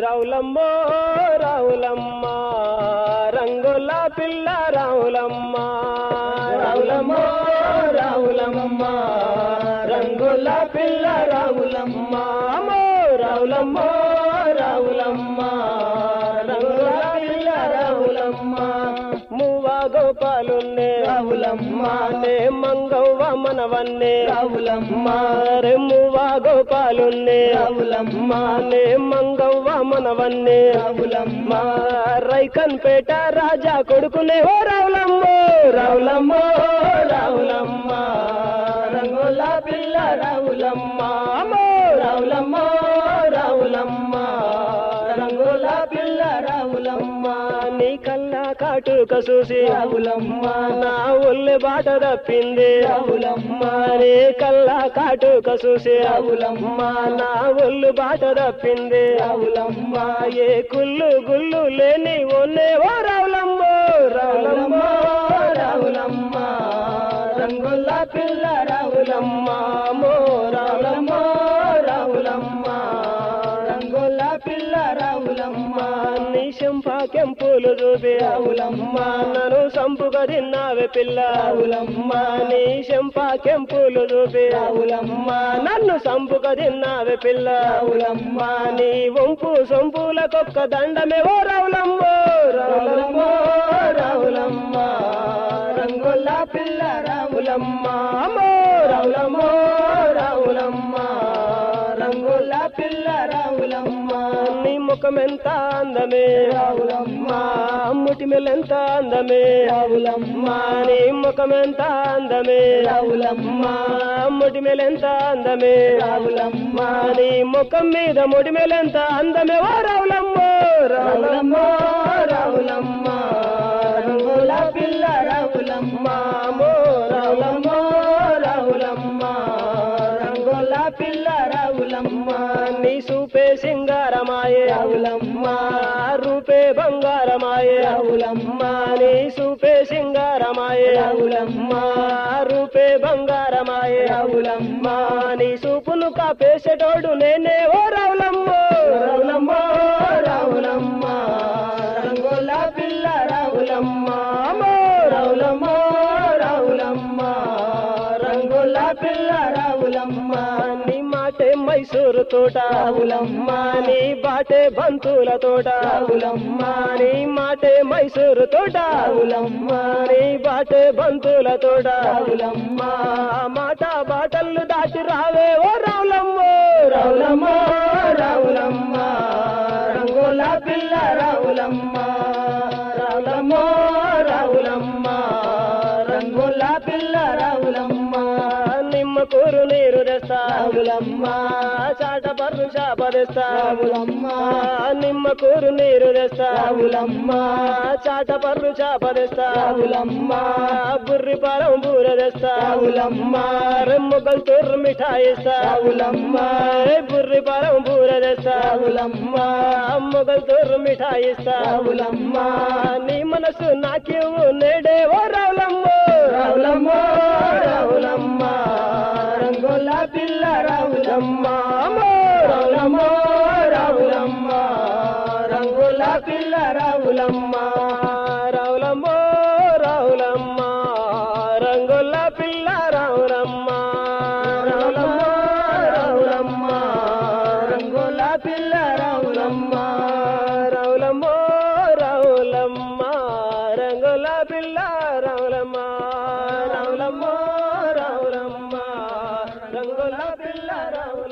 రావులమ్మో రావులమ్మ రంగుల పిల్ల రావులమ్మ రావులమ్మో రావులమ్మ రంగుల పిల్ల రావులమ్మ అమ్మో రావులమ్మో రావులమ్మ రంగుల పిల్ల రావులమ్మ మూవా గోపాలున్నే రావులమ్మ నే మంగవ్వ మనవన్నే రావులమ్మ రే మూవా గోపాలున్నే రావులమ్మ నే మంగవ్వ మనవన్నే రావులమ్మ రైకన్ పేట రాజా కొడుకునే ఓ రావులమ్మో రావులమ్మో రావులమ్మ రంగుల పిల్ల రావులమ్మ అమ్మో రావులమ్మో రావులమ్మ రంగుల పిల్ల రావులమ్మ నీ కల్లా కాటుక చూసి రావులమ్మ నా ఒళ్ళు బాట తప్పింది రావులమ్మ నీ కల్లా కాటుక చూసి రావులమ్మ నా ఒళ్ళు బాట తప్పింది రావులమ్మ ఏ కుళ్ళు గుళ్ళు లేని ఒన్నే ఓ రావులమ్మ రావులమ్మ రావులమ్మ రంగుల పిల్ల రావులమ్మ మో రావులమ్మ రావులమ్మ రంగుల పిల్ల రావులమ్మ నీ చెంపా కెంపులు చూపి రావులమ్మ నన్ను సంపుగా తిన్నావే పిల్ల రావులమ్మ నీ చెంపా కెంపులు చూపి రావులమ్మ నన్ను సంపుగా తిన్నావే పిల్ల రావులమ్మ నీ వంపు సొంపులకొక్క దండమే ఓ రావులమ్మ రావులమ్మ రావులమ్మ రంగుల పిల్ల రావులమ్మ అమ్మో రావులమ్మ రావులమ్మ రంగుల పిల్ల రావులమ్మ నీ ముఖమెంత అందమే రావులమ్మ ముటిమెలెంత అందమే రావులమ్మ నీ ముఖమెంత అందమే రావులమ్మ ముటిమెలెంత అందమే రావులమ్మ నీ ముఖం మీద ముడిమెలెంత అందమే ఓ రావులమ్మ రావులమ్మ రావులమ్మ రంగుల పిల్ల రావులమ్మ మో రావులమ్మ రావులమ్మ రంగుల పిల్ల రావులమ్మ నీ సూపే సింగారమాయే రావులమ్మ రూపే బంగారమాయే రావులమ్మ నీ సూపే సింగారమాయే రావులమ్మ రూపే బంగారమాయే రావులమ్మ నీ సూపును కాపేసేటోడు నేనే ఓ రావులమ్మ రావులమ్మ రావులమ్మ రంగుల పిల్ల రావులమ్మ అమ్మో రావులమ్మ రావులమ్మ రంగుల పిల్ల రావులమ్మ నీ మాటే మైసూరు తోట రావులమ్మ నీ బాటే బంతుల తోట రావులమ్మ నీ మాటే మైసూరు తోట రావులమ్మ నీ బాటే బంతుల తోట రావులమ్మ మాట బాటలు దాటి రావే ఓ రావులమ్మ రావులమ్మ రావులమ్మ రంగుల పిల్ల రావులమ్మ రావులమ్మ రావులమ్మ రంగుల పిల్ల రావులమ్మ నిమ్మ కూరు నీరు తెస్తా రావులమ్మ చాట పర్రు చాప తెస్తా రావులమ్మ నిమ్మ కూరు నీరు తెస్తా రావులమ్మ చాట పర్రు చాప తెస్తా రావులమ్మ బుర్రి పారం బూర తెస్తా రావులమ్మ రెమ్ముగల్ తొర్రు మిఠాయిస్తా రావులమ్మ బుర్రి పారం బూర తెస్తా రావులమ్మ మొగల్ తొర్రు మిఠాయిస్తా రావులమ్మ నీ మనసు నాకేవు నేడే ఓ రావులమ్మ రావులమ్మ రావులమ్మ రంగుల పిల్ల రావులమ్మ అమ్మో రావులమ్మ రావులమ్మ రంగుల పిల్ల రావులమ్మ రావులమ్మ రావులమ్మ రంగుల పిల్ల రావులమ్మ రావులమ్మ రావులమ్మ రంగుల పిల్ల రావులమ్మ రావులమ్మ రావులమ్మ రంగుల పిల్ల రావులమ్మ రావులమ్మ రావులమ్మ రంగుల పిల్ల రావులమ్మ